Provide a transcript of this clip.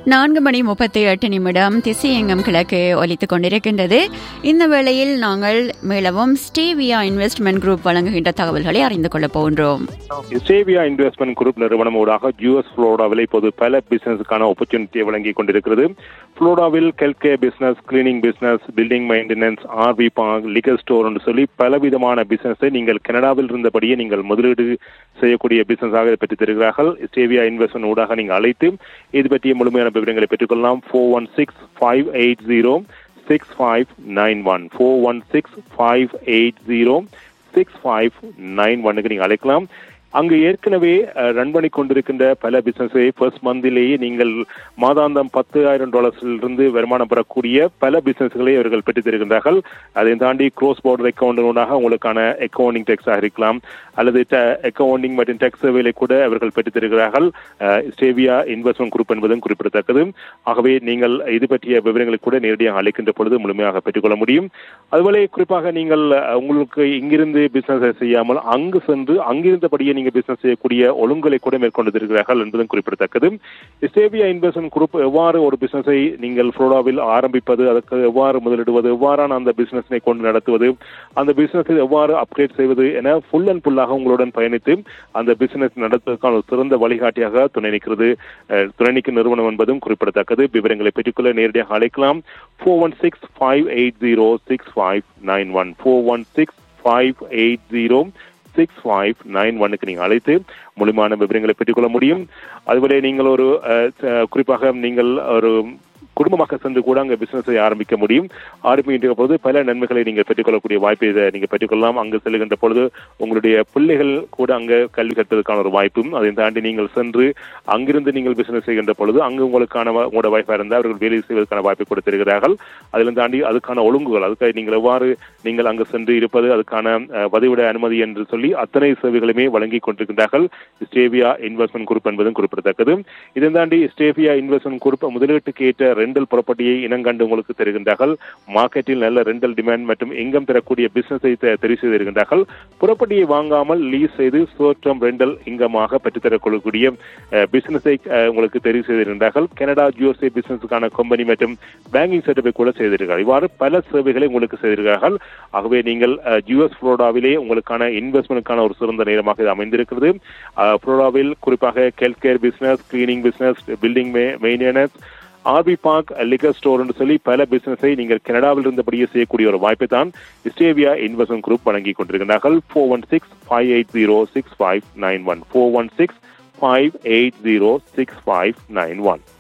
நான்கு மணி முப்பத்தி எட்டு நிமிடம் திசையங்கம் கிழக்கு ஒலித்துக் கொண்டிருக்கின்றது இந்த வேளையில் நாங்கள் மீளவும் ஸ்டேவியா இன்வெஸ்ட்மெண்ட் குரூப் வழங்குகின்ற தகவல்களை அறிந்து கொள்ளப் போகின்றோம் சேவியா இன்வெஸ்ட்மெண்ட் குரூப் நிறுவனம் ஊடாக யூஎஸ் புளோரிடாவில் இப்போது பல பிசினஸுக்கான ஆப்பர்ச்சுனிட்டியை வழங்கி கொண்டிருக்கிறது புளோரிடாவில் health business cleaning business building maintenance RV park liquor store என்று சொல்லி பலவிதமான பிசினஸை நீங்கள் கனடாவில் இருந்தபடியே நீங்கள் முதலீடு செய்யக்கூடிய பிசினஸாக பெற்று தருகிறார்கள் சேவியா இன்வெஸ்ட்மெண்ட் ஊடாக நீங்கள் அழைத்து இது பற்றிய முழுமையான விவரங்களை பெற்றுக்கொள்ளலாம் four one six five eight zero six five nine one four one six five eight zero six five nine ஒன்னுக்கு நீங்கள் அழைக்கலாம் அங்கு ஏற்கனவே ரன் பண்ணி கொண்டிருக்கின்ற பல பிசினஸை ஃபர்ஸ்ட் மந்திலேயே நீங்கள் மாதாந்தம் பத்து ஆயிரம் டாலர்ஸிலிருந்து வருமானம் பெறக்கூடிய பல பிசினஸ்களை அவர்கள் பெற்றுத் தருகின்றார்கள் அதை தாண்டி க்ரோஸ் பார்டர் அக்கௌண்டூடாக உங்களுக்கான அக்கௌண்டிங் டெக்ஸாக இருக்கலாம் அல்லது அக்கௌண்டிங் மற்றும் டெக்ஸ் சேவைகளை கூட அவர்கள் பெற்றுத் தருகிறார்கள் ஸ்டேவியா இன்வெஸ்ட்மெண்ட் குரூப் என்பதும் குறிப்பிடத்தக்கது ஆகவே நீங்கள் இது பற்றிய விவரங்களை கூட நேரடியாக அளிக்கின்ற பொழுது முழுமையாக பெற்றுக்கொள்ள முடியும் அதுபோல குறிப்பாக நீங்கள் உங்களுக்கு இங்கிருந்து பிசினஸ் செய்யாமல் அங்கு சென்று அங்கிருந்தபடியே நீங்க பிசினஸ் செய்யக்கூடிய ஒழுங்குகளை கூட மேற்கொண்டிருக்கிறார்கள் என்பதும் குறிப்பிடத்தக்கது ஸ்டேவியா இன்வெஸ்ட்மெண்ட் குரூப் எவ்வாறு ஒரு பிசினஸை நீங்கள் புளோராவில் ஆரம்பிப்பது அதற்கு எவ்வாறு முதலிடுவது எவ்வாறான அந்த பிசினஸை கொண்டு நடத்துவது அந்த பிசினஸை எவ்வாறு அப்கிரேட் செய்வது என ஃபுல் அண்ட் ஃபுல்லாக உங்களுடன் பயணித்து அந்த பிசினஸ் நடத்துவதற்கான ஒரு சிறந்த வழிகாட்டியாக துணை நிற்கிறது துணை நிற்கும் நிறுவனம் என்பதும் குறிப்பிடத்தக்கது விவரங்களை பெற்றுக்கொள்ள நேரடியாக அழைக்கலாம் four one six five eight zero six five nine one four one six five eight zero six five nine ஒன்னுக்கு நீங்கள் அழைத்து முழுமையான விவரங்களை பெற்றுக்கொள்ள முடியும் அதுபோல நீங்கள் ஒரு குறிப்பாக நீங்கள் ஒரு குடும்பமாக சென்று கூட அங்கே பிசினஸை ஆரம்பிக்க முடியும் ஆரம்பிக்கின்ற பொழுது பல நன்மைகளை நீங்கள் பெற்றுக்கொள்ளக்கூடிய வாய்ப்பை இதை நீங்கள் பெற்றுக்கொள்ளலாம் அங்கு செல்கின்ற பொழுது உங்களுடைய பிள்ளைகள் கூட அங்கே கல்வி கற்பதற்கான ஒரு வாய்ப்பும் அதை தாண்டி நீங்கள் சென்று அங்கிருந்து நீங்கள் பிசினஸ் செய்கின்ற பொழுது அங்கு உங்களுக்கான உங்களோட வாய்ப்பாக இருந்தால் அவர்கள் வேலை செய்வதற்கான வாய்ப்பை கொடுத்திருக்கிறார்கள் அதிலும் தாண்டி அதுக்கான ஒழுங்குகள் அதுக்காக நீங்கள் எவ்வாறு நீங்கள் அங்கு சென்று இருப்பது அதுக்கான வதிவிட அனுமதி என்று சொல்லி அத்தனை சேவைகளுமே வழங்கி கொண்டிருக்கின்றார்கள் ஸ்டேவியா இன்வெஸ்ட்மெண்ட் குரூப் என்பதும் குறிப்பிடத்தக்கது இதை தாண்டி ஸ்டேவியா இன்வெஸ்ட்மெண்ட் குரூப் முதலீட்டுக்கு ஏற்ற ரெண்டல் ப்ராப்பர்ட்டியை இனங்கண்டு உங்களுக்கு தருகின்றார்கள் மார்க்கெட்டில் நல்ல ரெண்டல் டிமாண்ட் மற்றும் இங்கம் தரக்கூடிய பிசினஸை தெரிவு செய்திருக்கின்றார்கள் ப்ராப்பர்ட்டியை வாங்காமல் லீஸ் செய்து ஷோர்ட் டேர்ம் ரெண்டல் இங்கமாக பெற்றுத்தரக்கூடிய பிசினஸை உங்களுக்கு தெரிவு செய்திருக்கின்றார்கள் கனடா யூஎஸ்ஏ பிசினஸுக்கான கம்பெனி மற்றும் பேங்கிங் செட்டப்பை கூட செய்திருக்கிறார்கள் இவ்வாறு பல சேவைகளை உங்களுக்கு செய்திருக்கிறார்கள் ஆகவே நீங்கள் யூஎஸ் புளோடாவிலே உங்களுக்கான இன்வெஸ்ட்மெண்ட்டுக்கான ஒரு சிறந்த நேரமாக இது அமைந்திருக்கிறது புளோடாவில் குறிப்பாக health care business cleaning business building maintenance RV park liquor store என்று சொல்லி பல பிசினஸை நீங்கள் கனடாவில் இருந்தபடியே செய்யக்கூடிய ஒரு வாய்ப்பை தான் ஸ்டேவியா இன்வெஸ்ட்மெண்ட் குரூப் வழங்கி கொண்டிருக்கிறார்கள் four one six five eight zero six five nine one four one six five eight zero six five nine one